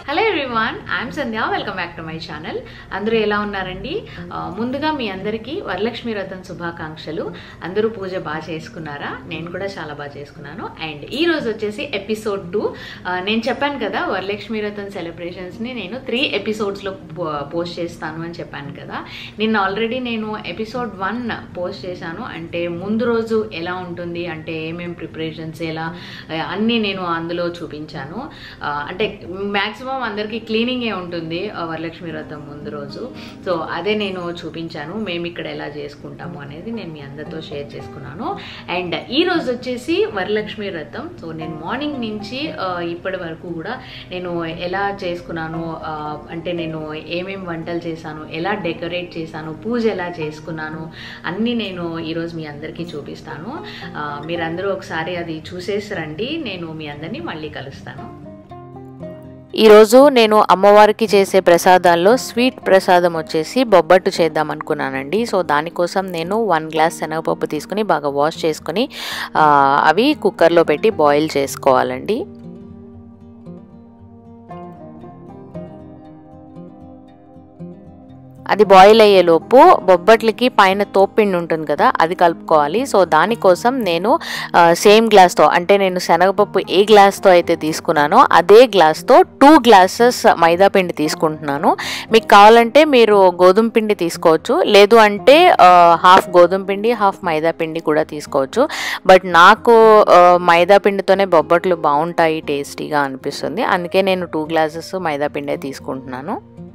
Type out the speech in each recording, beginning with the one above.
hello everyone I'm Sandhya welcome back to my channel అందరూ ఎలా ఉన్నారండి ఆ, ముందుగా మీ అందరికీ వరలక్ష్మి వ్రతం శుభాకాంక్షలు అందరూ పూజ బాగా చేసుకున్నారా నేను కూడా చాలా బాగా చేసుకున్నాను అండ్ ఈ రోజు వచ్చేసి ఎపిసోడ్ టూ నేను చెప్పాను కదా వరలక్ష్మి వ్రతం సెలబ్రేషన్స్ని నేను త్రీ ఎపిసోడ్స్లో పోస్ట్ చేస్తాను అని చెప్పాను కదా నిన్న ఆల్రెడీ నేను ఎపిసోడ్ వన్ పోస్ట్ చేశాను అంటే ముందు రోజు ఎలా ఉంటుంది అంటే ఏమేం ప్రిపరేషన్స్ ఎలా ఆ, అన్నీ నేను అందులో చూపించాను ఆ, అంటే మ్యాక్సిమం అందరికీ క్లీనింగే ఉంటుంది ఆ, వరలక్ష్మి వ్రతం ముందు రోజు సో అదే నేను చూపించాను మేము ఇక్కడ ఎలా చేసుకుంటాము అనేది నేను మీ అందరితో షేర్ చేసుకున్నాను అండ్ ఈ రోజు వచ్చేసి వరలక్ష్మి వ్రతం సో నేను మార్నింగ్ నుంచి ఆ, ఇప్పటి వరకు కూడా నేను ఎలా చేసుకున్నాను ఆ, అంటే నేను ఏమేం వంటలు చేశాను ఎలా డెకరేట్ చేశాను పూజ ఎలా చేసుకున్నాను అన్నీ నేను ఈరోజు మీ అందరికీ చూపిస్తాను ఆ, మీరందరూ ఒకసారి అది చూసేసి రండి నేను మీ అందరినీ మళ్ళీ కలుస్తాను ఈరోజు నేను అమ్మవారికి చేసే ప్రసాదాల్లో స్వీట్ ప్రసాదం వచ్చేసి బొబ్బట్టు చేద్దాం అనుకున్నానండి సో దానికోసం నేను వన్ గ్లాస్ శనగపప్పు తీసుకుని బాగా వాష్ చేసుకుని ఆ, అవి కుక్కర్లో పెట్టి బాయిల్ చేసుకోవాలండి అది బాయిల్ అయ్యేలోపు బొబ్బట్లకి పైన తోపిండి ఉంటుంది కదా అది కలుపుకోవాలి సో దానికోసం నేను ఆ, సేమ్ గ్లాస్తో అంటే నేను శనగపప్పు ఏ గ్లాస్తో అయితే తీసుకున్నానో అదే గ్లాస్తో టూ గ్లాసెస్ మైదా పిండి తీసుకుంటున్నాను మీకు కావాలంటే మీరు గోధుమ పిండి తీసుకోవచ్చు లేదు అంటే ఆ, హాఫ్ గోధుమ పిండి హాఫ్ మైదా పిండి కూడా తీసుకోవచ్చు బట్ నాకు ఆ, మైదా పిండితోనే బొబ్బట్లు బాగుంటాయి టేస్టీగా అనిపిస్తుంది అందుకే నేను టూ గ్లాసెస్ మైదా పిండే తీసుకుంటున్నాను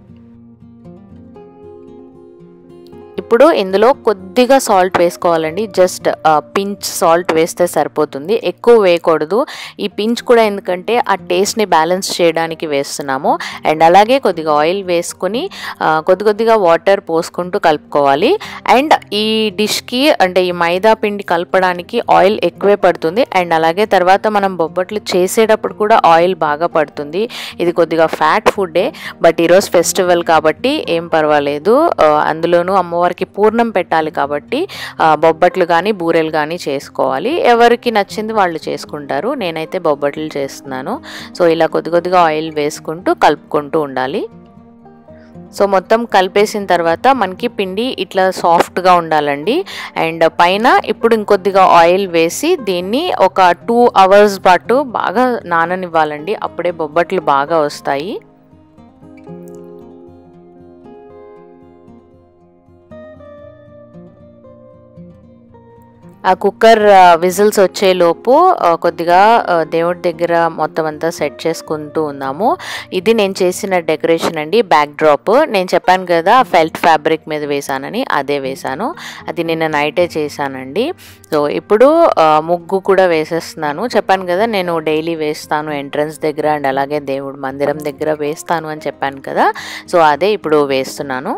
ఇప్పుడు ఇందులో కొద్దిగా సాల్ట్ వేసుకోవాలండి జస్ట్ పించ్ సాల్ట్ వేస్తే సరిపోతుంది ఎక్కువ వేయకూడదు ఈ పించ్ కూడా ఎందుకంటే ఆ టేస్ట్ని బ్యాలెన్స్ చేయడానికి వేస్తున్నాము అండ్ అలాగే కొద్దిగా ఆయిల్ వేసుకుని ఆ, కొద్ది కొద్దిగా వాటర్ పోసుకుంటూ కలుపుకోవాలి అండ్ ఈ డిష్కి అంటే ఈ మైదా పిండి కలపడానికి ఆయిల్ ఎక్కువే పడుతుంది అండ్ అలాగే తర్వాత మనం బొబ్బట్లు చేసేటప్పుడు కూడా ఆయిల్ బాగా పడుతుంది ఇది కొద్దిగా ఫ్యాట్ ఫుడ్డే బట్ ఈరోజు ఫెస్టివల్ కాబట్టి ఏం పర్వాలేదు ఆ, అందులోనూ అమ్మవారికి పూర్ణం పెట్టాలి కాబట్టి ఆ, బొబ్బట్లు కానీ బూరెలు కానీ చేసుకోవాలి ఎవరికి నచ్చింది వాళ్ళు చేసుకుంటారు నేనైతే బొబ్బట్లు చేస్తున్నాను సో ఇలా కొద్ది కొద్దిగా ఆయిల్ వేసుకుంటూ కలుపుకుంటూ ఉండాలి సో మొత్తం కలిపేసిన తర్వాత మనకి పిండి ఇట్లా సాఫ్ట్గా ఉండాలండి అండ్ పైన ఇప్పుడు ఇంకొద్దిగా ఆయిల్ వేసి దీన్ని ఒక టూ అవర్స్ పాటు బాగా నాననివ్వాలండి అప్పుడే బొబ్బట్లు బాగా వస్తాయి ఆ కుక్కర్ విజిల్స్ వచ్చేలోపు ఆ, కొద్దిగా ఆ, దేవుడి దగ్గర మొత్తం అంతా సెట్ చేసుకుంటూ ఉన్నాము ఇది నేను చేసిన డెకరేషన్ అండి బ్యాక్ డ్రాప్ నేను చెప్పాను కదా ఫెల్ట్ ఫ్యాబ్రిక్ మీద వేసానని అదే వేశాను అది నిన్న నైటే చేశానండి సో ఇప్పుడు ఆ, ముగ్గు కూడా వేసేస్తున్నాను చెప్పాను కదా నేను డైలీ వేస్తాను ఎంట్రన్స్ దగ్గర అండ్ అలాగే దేవుడు మందిరం దగ్గర వేస్తాను అని చెప్పాను కదా సో అదే ఇప్పుడు వేస్తున్నాను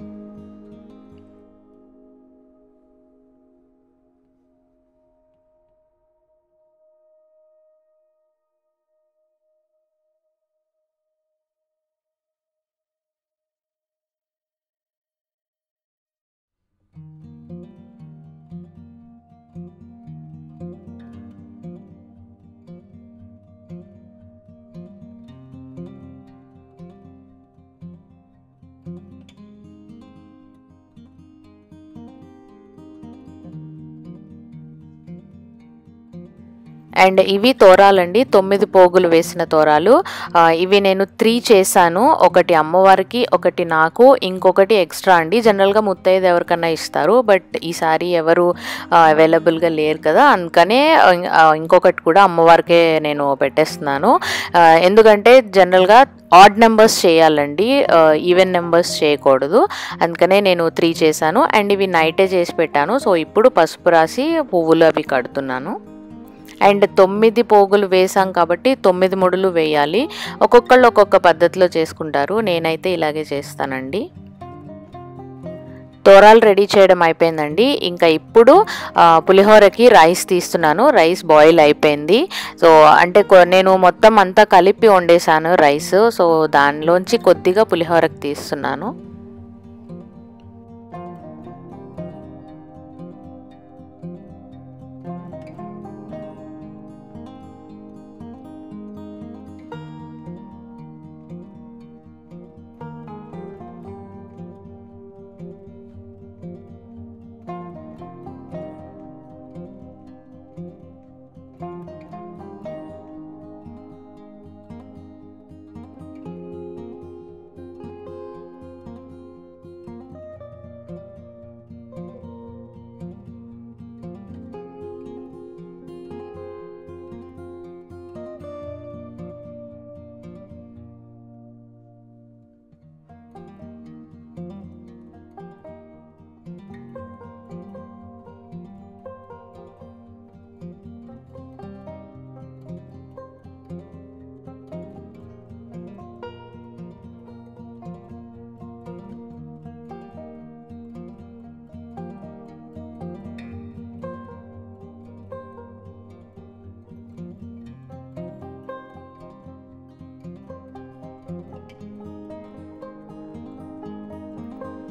అండ్ ఇవి తోరాలండి తొమ్మిది పోగులు వేసిన తోరాలు ఆ, ఇవి నేను త్రీ చేశాను ఒకటి అమ్మవారికి ఒకటి నాకు ఇంకొకటి ఎక్స్ట్రా అండి జనరల్గా ముత్తైదు ఎవరికన్నా ఇస్తారు బట్ ఈసారి ఎవరు అవైలబుల్గా లేరు కదా అందుకనే ఆ, ఇంకొకటి కూడా అమ్మవారికే నేను పెట్టేస్తున్నాను ఆ, ఎందుకంటే జనరల్గా ఆడ్ నెంబర్స్ చేయాలండి ఈవెన్ నెంబర్స్ చేయకూడదు అందుకనే నేను త్రీ చేశాను అండ్ ఇవి నైటే చేసి పెట్టాను సో ఇప్పుడు పసుపు రాసి పువ్వులు అవి కడుతున్నాను అండ్ తొమ్మిది పోగులు వేసాం కాబట్టి తొమ్మిది ముడులు వేయాలి ఒక్కొక్కళ్ళు ఒక్కొక్క పద్ధతిలో చేసుకుంటారు నేనైతే ఇలాగే చేస్తానండి తోరాలు రెడీ చేయడం అయిపోయిందండి ఇంకా ఇప్పుడు ఆ, పులిహోరకి రైస్ తీస్తున్నాను రైస్ బాయిల్ అయిపోయింది సో అంటే కొ- నేను మొత్తం అంతా కలిపి వండేసాను రైస్ సో దానిలోంచి కొద్దిగా పులిహోరకి తీస్తున్నాను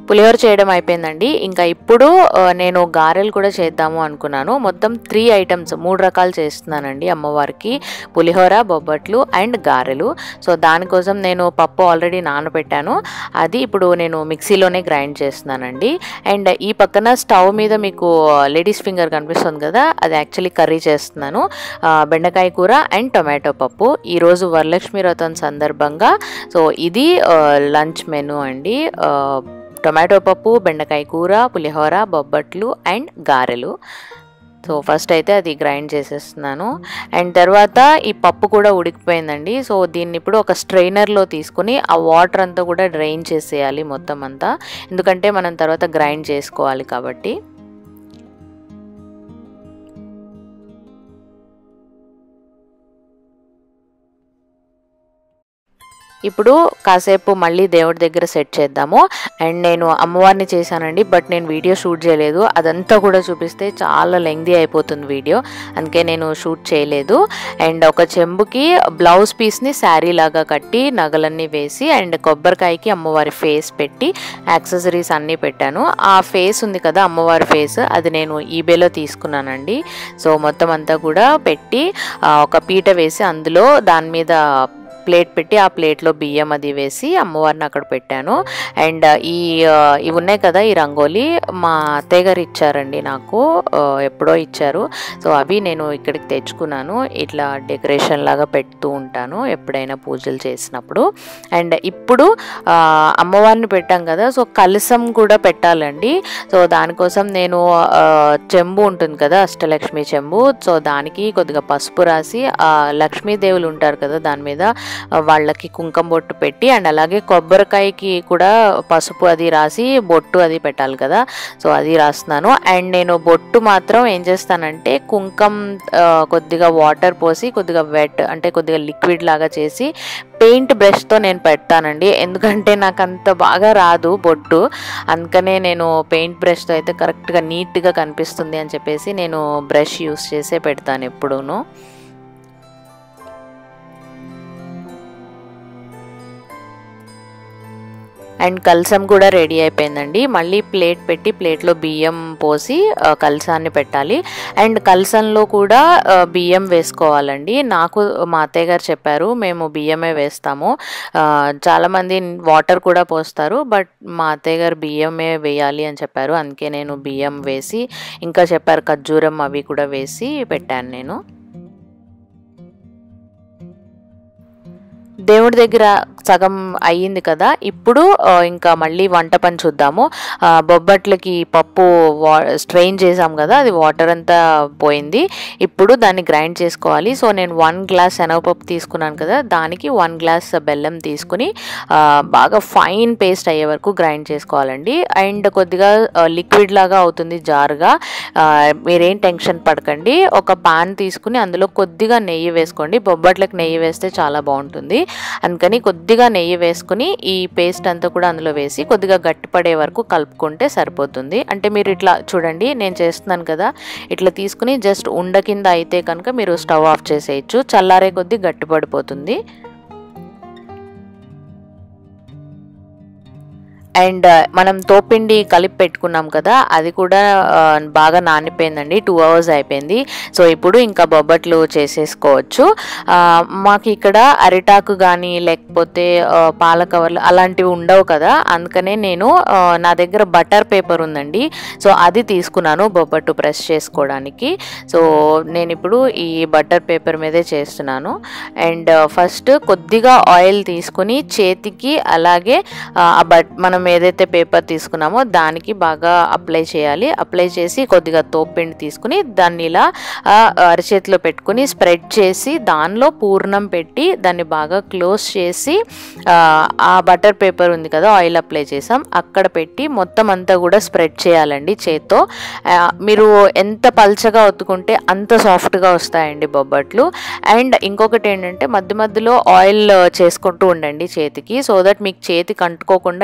పులిహోర చేయడం అయిపోయిందండి ఇంకా ఇప్పుడు ఆ, నేను గారెలు కూడా చేద్దాము అనుకున్నాను మొత్తం త్రీ ఐటమ్స్ మూడు రకాలు చేస్తున్నానండి అమ్మవారికి పులిహోర బొబ్బట్లు అండ్ గారెలు సో దానికోసం నేను పప్పు ఆల్రెడీ నానబెట్టాను అది ఇప్పుడు నేను మిక్సీలోనే గ్రైండ్ చేస్తున్నానండి అండ్ ఈ పక్కన స్టవ్ మీద మీకు లేడీస్ ఫింగర్ కనిపిస్తుంది కదా అది యాక్చువల్లీ కర్రీ చేస్తున్నాను ఆ, బెండకాయ కూర అండ్ టొమాటో పప్పు ఈరోజు వరలక్ష్మి వ్రతం సందర్భంగా సో ఇది లంచ్ మెనూ అండి ఆ, టొమాటో పప్పు బెండకాయ కూర పులిహోర బొబ్బట్లు అండ్ గారెలు సో ఫస్ట్ అయితే అది గ్రైండ్ చేసేస్తున్నాను అండ్ తర్వాత ఈ పప్పు కూడా ఉడికిపోయిందండి సో దీన్ని ఇప్పుడు ఒక స్ట్రైనర్లో తీసుకుని ఆ వాటర్ అంతా కూడా డ్రైన్ చేసేయాలి మొత్తం అంతా ఎందుకంటే మనం తర్వాత గ్రైండ్ చేసుకోవాలి కాబట్టి ఇప్పుడు కాసేపు మళ్ళీ దేవుడి దగ్గర సెట్ చేద్దాము అండ్ నేను అమ్మవారిని చేశానండి బట్ నేను వీడియో షూట్ చేయలేదు అదంతా కూడా చూపిస్తే చాలా లెంగ్దీ అయిపోతుంది వీడియో అందుకే నేను షూట్ చేయలేదు అండ్ ఒక చెంబుకి బ్లౌజ్ పీస్ని శారీ లాగా కట్టి నగలన్నీ వేసి అండ్ కొబ్బరికాయకి అమ్మవారి ఫేస్ పెట్టి యాక్సెసరీస్ అన్నీ పెట్టాను ఆ ఫేస్ ఉంది కదా అమ్మవారి ఫేస్ అది నేను ఈబేలో తీసుకున్నానండి సో మొత్తం అంతా కూడా పెట్టి ఆ, ఒక పీట వేసి అందులో దాని మీద ప్లేట్ పెట్టి ఆ ప్లేట్లో బియ్యం అది వేసి అమ్మవారిని అక్కడ పెట్టాను అండ్ ఈ ఆ, ఇవి ఉన్నాయి కదా ఈ రంగోలీ మా అత్తయ్య గారు ఇచ్చారండి నాకు ఆ, ఎప్పుడో ఇచ్చారు సో అవి నేను ఇక్కడికి తెచ్చుకున్నాను ఇట్లా డెకరేషన్ లాగా పెడుతూ ఉంటాను ఎప్పుడైనా పూజలు చేసినప్పుడు అండ్ ఇప్పుడు ఆ, అమ్మవారిని పెట్టాం కదా సో కలసం కూడా పెట్టాలండి సో దానికోసం నేను ఆ, చెంబు ఉంటుంది కదా అష్టలక్ష్మి చెంబు సో దానికి కొద్దిగా పసుపు రాసి ఆ లక్ష్మీదేవులు ఉంటారు కదా దాని మీద ఆ, వాళ్ళకి కుంకుమ బొట్టు పెట్టి అండ్ అలాగే కొబ్బరికాయకి కూడా పసుపు అది రాసి బొట్టు అది పెట్టాలి కదా సో అది రాస్తున్నాను అండ్ నేను బొట్టు మాత్రం ఏం చేస్తానంటే కుంకం ఆ, కొద్దిగా వాటర్ పోసి కొద్దిగా వెట్ అంటే కొద్దిగా లిక్విడ్ లాగా చేసి పెయింట్ బ్రష్తో నేను పెడతానండి ఎందుకంటే నాకు అంత బాగా రాదు బొట్టు అందుకనే నేను పెయింట్ బ్రష్తో అయితే కరెక్ట్గా నీట్గా కనిపిస్తుంది అని చెప్పేసి నేను బ్రష్ యూస్ చేసే పెడతాను ఎప్పుడూను అండ్ కలసం కూడా రెడీ అయిపోయిందండి మళ్ళీ ప్లేట్ పెట్టి ప్లేట్లో బియ్యం పోసి ఆ, కలసాన్ని పెట్టాలి అండ్ కలసంలో కూడా ఆ, బియ్యం వేసుకోవాలండి నాకు మా అత్తయ్య గారు చెప్పారు మేము బియ్యమే వేస్తాము ఆ, చాలామంది వాటర్ కూడా పోస్తారు బట్ మా అత్తయ్య గారు బియ్యమే వేయాలి అని చెప్పారు అందుకే నేను బియ్యం వేసి ఇంకా చెప్పారు ఖర్జూరం అవి కూడా వేసి పెట్టాను నేను దేవుడి దగ్గర సగం అయ్యింది కదా ఇప్పుడు ఆ, ఇంకా మళ్ళీ వంట పని చూద్దాము ఆ, బొబ్బట్లకి పప్పు వా స్ట్రెయిన్ చేసాం కదా అది వాటర్ అంతా పోయింది ఇప్పుడు దాన్ని గ్రైండ్ చేసుకోవాలి సో నేను వన్ గ్లాస్ శనగపప్పు తీసుకున్నాను కదా దానికి వన్ గ్లాస్ బెల్లం తీసుకుని ఆ, బాగా ఫైన్ పేస్ట్ అయ్యే వరకు గ్రైండ్ చేసుకోవాలండి అండ్ కొద్దిగా లిక్విడ్ లాగా అవుతుంది జారుగా ఆ, మీరేం టెన్షన్ పడకండి ఒక పాన్ తీసుకుని అందులో కొద్దిగా నెయ్యి వేసుకోండి బొబ్బట్లకు నెయ్యి వేస్తే చాలా బాగుంటుంది అందుకని కొద్దిగా నెయ్యి వేసుకుని ఈ పేస్ట్ అంతా కూడా అందులో వేసి కొద్దిగా గట్టిపడే వరకు కలుపుకుంటే సరిపోతుంది అంటే మీరు ఇట్లా చూడండి నేను చేస్తున్నాను కదా ఇట్లా తీసుకుని జస్ట్ ఉండ కింద అయితే కనుక మీరు స్టవ్ ఆఫ్ చేసేయచ్చు చల్లారే కొద్దీ గట్టిపడిపోతుంది అండ్ మనం తోపిండి కలిపి పెట్టుకున్నాం కదా అది కూడా ఆ, బాగా నానిపోయిందండి టూ అవర్స్ అయిపోయింది సో ఇప్పుడు ఇంకా బొబ్బట్లు చేసేసుకోవచ్చు ఆ, మాకు ఇక్కడ అరిటాకు కానీ లేకపోతే ఆ, పాల కవర్లు అలాంటివి ఉండవు కదా అందుకనే నేను ఆ, నా దగ్గర బటర్ పేపర్ ఉందండి సో అది తీసుకున్నాను బొబ్బట్టు ప్రెస్ చేసుకోవడానికి సో నేను ఇప్పుడు ఈ బటర్ పేపర్ మీదే చేస్తున్నాను అండ్ ఫస్ట్ కొద్దిగా ఆయిల్ తీసుకుని చేతికి అలాగే ఆ బట్ మనం ఏదైతే పేపర్ తీసుకున్నామో దానికి బాగా అప్లై చేయాలి అప్లై చేసి కొద్దిగా తోపిండి తీసుకుని దాన్ని ఇలా ఆ, అరచేతిలో పెట్టుకుని స్ప్రెడ్ చేసి దానిలో పూర్ణం పెట్టి దాన్ని బాగా క్లోజ్ చేసి ఆ, ఆ బటర్ పేపర్ ఉంది కదా ఆయిల్ అప్లై చేసాం అక్కడ పెట్టి మొత్తం అంతా కూడా స్ప్రెడ్ చేయాలండి చేత్తో ఆ, మీరు ఎంత పల్చగా ఒత్తుకుంటే అంత సాఫ్ట్గా వస్తాయండి బొబ్బట్లు అండ్ ఇంకొకటి ఏంటంటే మధ్య మధ్యలో ఆయిల్ చేసుకుంటూ ఉండండి చేతికి సో దట్ మీకు చేతికి అంటుకోకుండా నీట్గా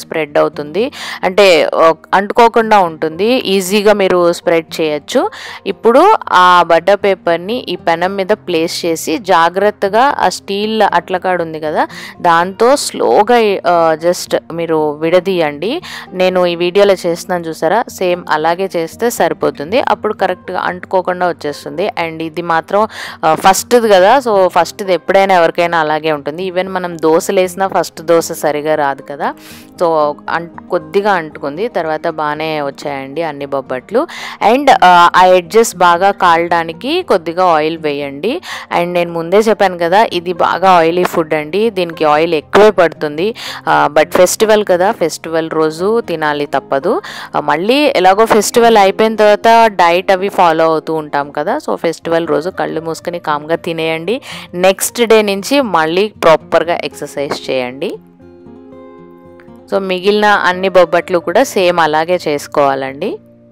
స్ప్రెడ్ అవుతుంది అంటే అంటుకోకుండా ఉంటుంది ఈజీగా మీరు స్ప్రెడ్ చేయొచ్చు ఇప్పుడు ఆ బటర్ పేపర్ని ఈ పెనం మీద ప్లేస్ చేసి జాగ్రత్తగా ఆ స్టీల్ అట్లకాడు ఉంది కదా దాంతో స్లోగా జస్ట్ మీరు విడదీయండి నేను ఈ వీడియోలో చేస్తున్నాను చూసారా సేమ్ అలాగే చేస్తే సరిపోతుంది అప్పుడు కరెక్ట్గా అంటుకోకుండా వచ్చేస్తుంది అండ్ ఇది మాత్రం ఫస్ట్ది కదా సో ఫస్ట్ది ఎప్పుడైనా ఎవరికైనా అలాగే ఉంటుంది ఈవెన్ మనం దోశలు వేసినా ఫస్ట్ దోశ సరిగా రాదు కదా సో అం కొద్దిగా అంటుకుంది తర్వాత బాగానే వచ్చాయండి అన్ని బొబ్బట్లు అండ్ ఆ ఎడ్జెస్ బాగా కాలడానికి కొద్దిగా ఆయిల్ వేయండి అండ్ నేను ముందే చెప్పాను కదా ఇది బాగా ఆయిలీ ఫుడ్ అండి దీనికి ఆయిల్ ఎక్కువే పడుతుంది బట్ ఫెస్టివల్ కదా ఫెస్టివల్ రోజు తినాలి తప్పదు ఆ, మళ్ళీ ఎలాగో ఫెస్టివల్ అయిపోయిన తర్వాత డైట్ అవి ఫాలో అవుతూ ఉంటాం కదా సో ఫెస్టివల్ రోజు కళ్ళు మూసుకొని కామ్గా తినేయండి నెక్స్ట్ డే నుంచి మళ్ళీ ప్రాపర్గా ఎక్సర్సైజ్ చేయండి సో మిగిలిన అన్ని బొబ్బట్లు కూడా సేమ్ అలాగే చేసుకోవాలండి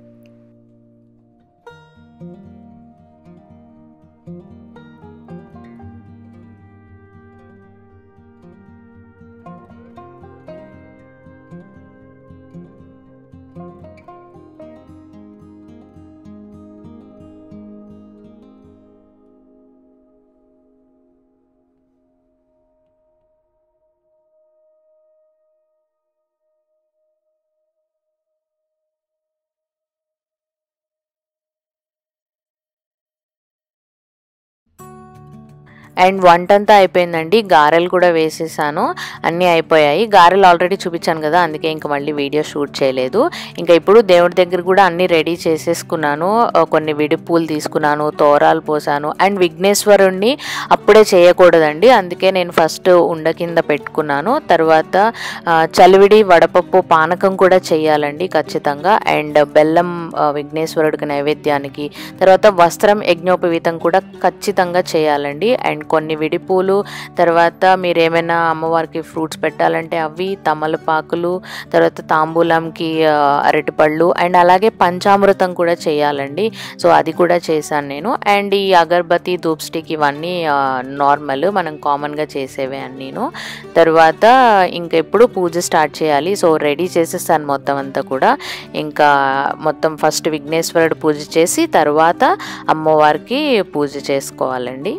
అండ్ వంట అంతా అయిపోయిందండి గారెలు కూడా వేసేసాను అన్నీ అయిపోయాయి గారెలు ఆల్రెడీ చూపించాను కదా అందుకే ఇంకా మళ్ళీ వీడియో షూట్ చేయలేదు ఇంకా ఇప్పుడు దేవుడి దగ్గర కూడా అన్నీ రెడీ చేసేసుకున్నాను ఆ, కొన్ని విడి పూలు తీసుకున్నాను తోరాలు పోసాను అండ్ విఘ్నేశ్వరుణ్ణి అప్పుడే చేయకూడదండి అందుకే నేను ఫస్ట్ ఉండ కింద పెట్టుకున్నాను తర్వాత ఆ, చలివిడి వడపప్పు పానకం కూడా చేయాలండి ఖచ్చితంగా అండ్ బెల్లం ఆ, విఘ్నేశ్వరుడికి నైవేద్యానికి తర్వాత వస్త్రం యజ్ఞోపవీతం కూడా ఖచ్చితంగా చేయాలండి అండ్ కొన్ని విడిపూలు తర్వాత మీరు ఏమైనా అమ్మవారికి ఫ్రూట్స్ పెట్టాలంటే అవి తమలపాకులు తర్వాత తాంబూలంకి ఆ, అరటిపళ్ళు అండ్ అలాగే పంచామృతం కూడా చేయాలండి సో అది కూడా చేశాను నేను అండ్ ఈ అగర్బతి ధూప్ స్టిక్ ఇవన్నీ నార్మల్ మనం కామన్గా చేసేవే అన్నీను తర్వాత ఇంకా ఎప్పుడు పూజ స్టార్ట్ చేయాలి సో రెడీ చేసేసాను మొత్తం అంతా కూడా ఇంకా మొత్తం ఫస్ట్ విఘ్నేశ్వరుడు పూజ చేసి తర్వాత అమ్మవారికి పూజ చేసుకోవాలండి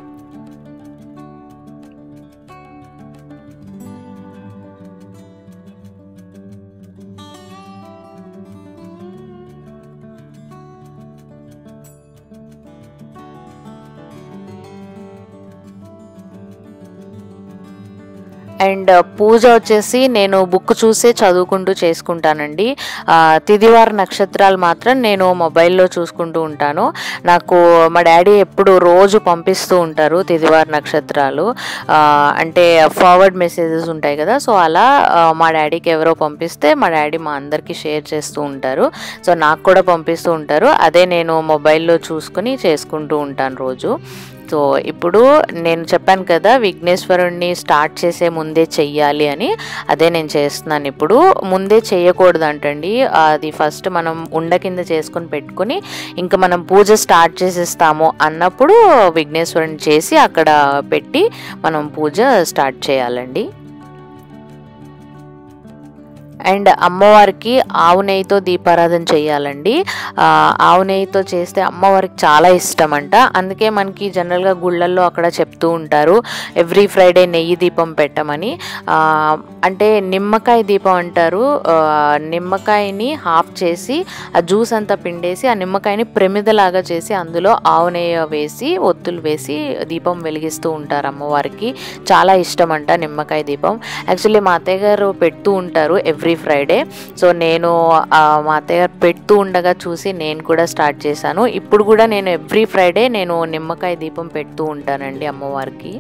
అండ్ పూజ వచ్చేసి నేను బుక్ చూసే చదువుకుంటూ చేసుకుంటానండి ఆ, తిదివార నక్షత్రాలు మాత్రం నేను మొబైల్లో చూసుకుంటూ ఉంటాను నాకు మా డాడీ ఎప్పుడు రోజు పంపిస్తూ ఉంటారు తిదివార నక్షత్రాలు ఆ, అంటే ఫార్వర్డ్ మెసేజెస్ ఉంటాయి కదా సో అలా ఆ, మా డాడీకి ఎవరో పంపిస్తే మా డాడీ మా అందరికీ షేర్ చేస్తూ ఉంటారు సో నాకు కూడా పంపిస్తూ ఉంటారు అదే నేను మొబైల్లో చూసుకుని చేసుకుంటూ ఉంటాను రోజు సో ఇప్పుడు నేను చెప్పాను కదా విఘ్నేశ్వరుణ్ణి స్టార్ట్ చేసే ముందే చెయ్యాలి అని అదే నేను చేస్తున్నాను ఇప్పుడు ముందే చేయకూడదంటండి అది ఫస్ట్ మనం ఉండ కింద చేసుకొని పెట్టుకుని ఇంకా మనం పూజ స్టార్ట్ చేసేస్తాము అన్నప్పుడు విఘ్నేశ్వరుని చేసి అక్కడ పెట్టి మనం పూజ స్టార్ట్ చేయాలండి అండ్ అమ్మవారికి ఆవు నెయ్యితో దీపారాధన చేయాలండి ఆ, ఆవు నెయ్యితో చేస్తే అమ్మవారికి చాలా ఇష్టం అంట అందుకే మనకి జనరల్గా గుళ్ళల్లో అక్కడ చెప్తూ ఉంటారు ఎవ్రీ ఫ్రైడే నెయ్యి దీపం పెట్టమని ఆ, అంటే నిమ్మకాయ దీపం అంటారు ఆ, నిమ్మకాయని హాఫ్ చేసి ఆ జ్యూస్ అంతా పిండేసి ఆ నిమ్మకాయని ప్రమిదలాగా చేసి అందులో ఆవు నెయ్యి వేసి ఒత్తులు వేసి దీపం వెలిగిస్తూ ఉంటారు అమ్మవారికి చాలా ఇష్టం అంట నిమ్మకాయ దీపం యాక్చువల్లీ మా అత్తయ్య గారు పెడుతూ ఉంటారు ఎవ్రీ ఫ్రైడే సో నేను ఆ, మా అత్తయ్య గారు పెడుతూ ఉండగా చూసి నేను కూడా స్టార్ట్ చేశాను ఇప్పుడు కూడా నేను ఎవ్రీ ఫ్రైడే నేను నిమ్మకాయ దీపం పెడుతూ ఉంటానండి అమ్మవారికి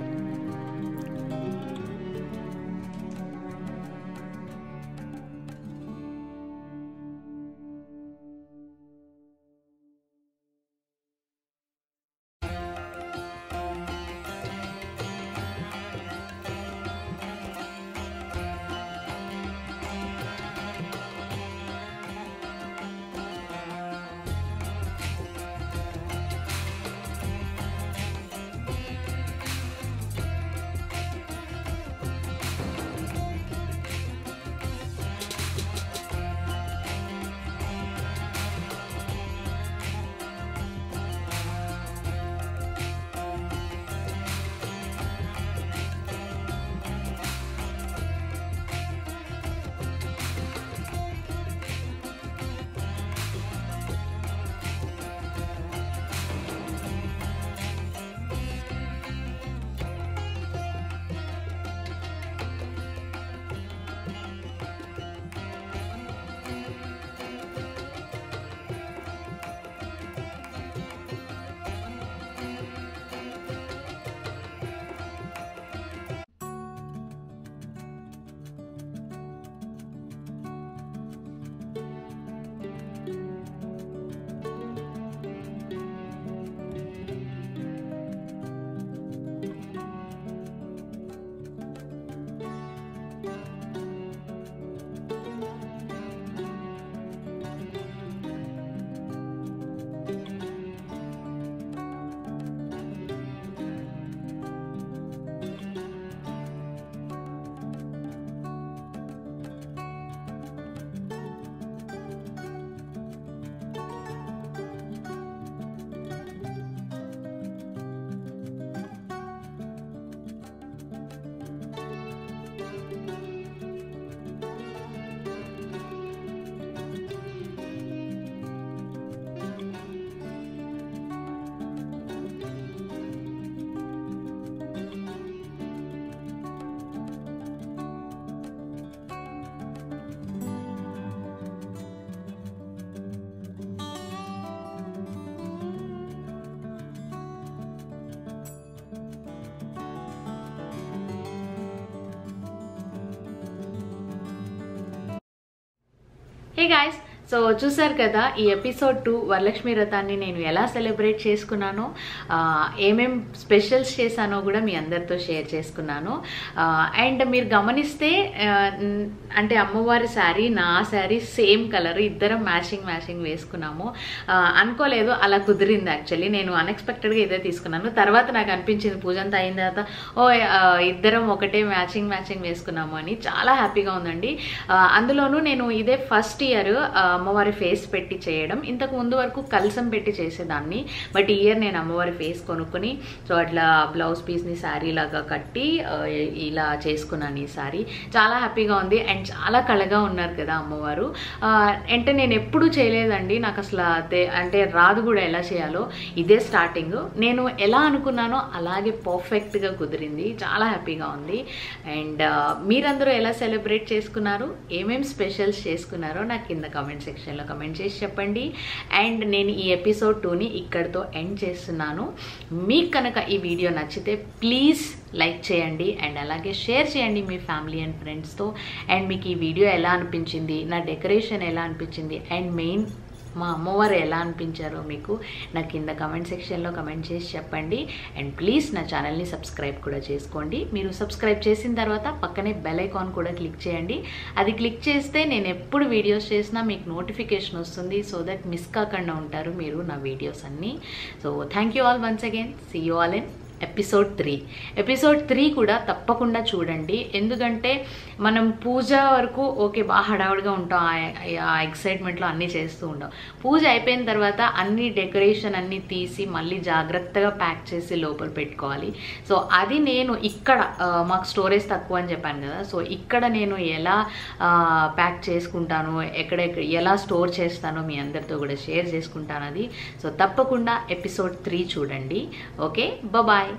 హే గాయస్ సో చూసారు కదా ఈ ఎపిసోడ్ టూ వరలక్ష్మి వ్రతాన్ని నేను ఎలా సెలబ్రేట్ చేసుకున్నానో ఆ, ఏమేం స్పెషల్స్ చేశానో కూడా మీ అందరితో షేర్ చేసుకున్నాను అండ్ మీరు గమనిస్తే ఆ, న్- అంటే అమ్మవారి శారీ నా శారీ సేమ్ కలర్ ఇద్దరం మ్యాచింగ్ మ్యాచింగ్ వేసుకున్నాము ఆ, అనుకోలేదు అలా కుదిరింది యాక్చువల్లీ నేను అన్ఎక్స్పెక్టెడ్గా ఇదే తీసుకున్నాను తర్వాత నాకు అనిపించింది పూజ అంతా అయిన తర్వాత ఓ ఆ, ఇద్దరం ఒకటే మ్యాచింగ్ మ్యాచింగ్ వేసుకున్నాము అని చాలా హ్యాపీగా ఉందండి ఆ, అందులోనూ నేను ఇదే ఫస్ట్ ఇయర్ అమ్మవారి ఫేస్ పెట్టి చేయడం ఇంతకు ముందు వరకు కలసం పెట్టి చేసేదాన్ని బట్ ఈ ఇయర్ నేను అమ్మవారి ఫేస్ కొనుక్కొని సో అట్లా బ్లౌజ్ పీస్ని శారీ లాగా కట్టి ఆ, ఇలా చేసుకున్నాను ఈ శారీ చాలా హ్యాపీగా ఉంది అండ్ చాలా కళగా ఉన్నారు కదా అమ్మవారు ఆ, అంటే నేను ఎప్పుడూ చేయలేదండి నాకు అసలు అదే అంటే రాదు కూడా ఎలా చేయాలో ఇదే స్టార్టింగ్ నేను ఎలా అనుకున్నానో అలాగే పర్ఫెక్ట్గా కుదిరింది చాలా హ్యాపీగా ఉంది అండ్ మీరందరూ ఎలా సెలబ్రేట్ చేసుకున్నారు ఏమేం స్పెషల్స్ చేసుకున్నారో నాకు కింద కమెంట్ సెక్షన్లో కమెంట్ చేసి చెప్పండి అండ్ నేను ఈ ఎపిసోడ్ టూని ఇక్కడితో ఎండ్ చేస్తున్నాను మీకు కనుక ఈ వీడియో నచ్చితే ప్లీజ్ లైక్ చేయండి అండ్ అలాగే షేర్ చేయండి మీ ఫ్యామిలీ అండ్ ఫ్రెండ్స్తో అండ్ మీకు ఈ వీడియో ఎలా అనిపించింది నా డెకరేషన్ ఎలా అనిపించింది అండ్ మెయిన్ మా అమ్మవారు ఎలా అనిపించారో మీకు నాకు కింద కమెంట్ సెక్షన్లో కమెంట్ చేసి చెప్పండి అండ్ ప్లీజ్ నా ఛానల్ని సబ్స్క్రైబ్ కూడా చేసుకోండి మీరు సబ్స్క్రైబ్ చేసిన తర్వాత పక్కనే బెల్ ఐకాన్ కూడా క్లిక్ చేయండి అది క్లిక్ చేస్తే నేను ఎప్పుడు వీడియోస్ చేసినా మీకు నోటిఫికేషన్ వస్తుంది సో దట్ మిస్ కాకుండా ఉంటారు మీరు నా వీడియోస్ అన్నీ so thank you all once again see you all in episode three episode three కూడా తప్పకుండా చూడండి ఎందుకంటే మనం పూజ వరకు ఓకే బాగా హడావుడిగా ఉంటాం ఆ- ఆ ఎక్సైట్మెంట్లో అన్నీ చేస్తూ ఉంటాం పూజ అయిపోయిన తర్వాత అన్ని డెకరేషన్ అన్నీ తీసి మళ్ళీ జాగ్రత్తగా ప్యాక్ చేసి లోపల పెట్టుకోవాలి సో అది నేను ఇక్కడ ఆ, మాకు స్టోరేజ్ తక్కువ అని చెప్పాను కదా సో ఇక్కడ నేను ఎలా ప్యాక్ చేసుకుంటాను ఎక్కడెక్కడ ఎలా స్టోర్ చేస్తానో మీ అందరితో కూడా షేర్ చేసుకుంటాను అది సో తప్పకుండా ఎపిసోడ్ త్రీ చూడండి ఓకే బాయ్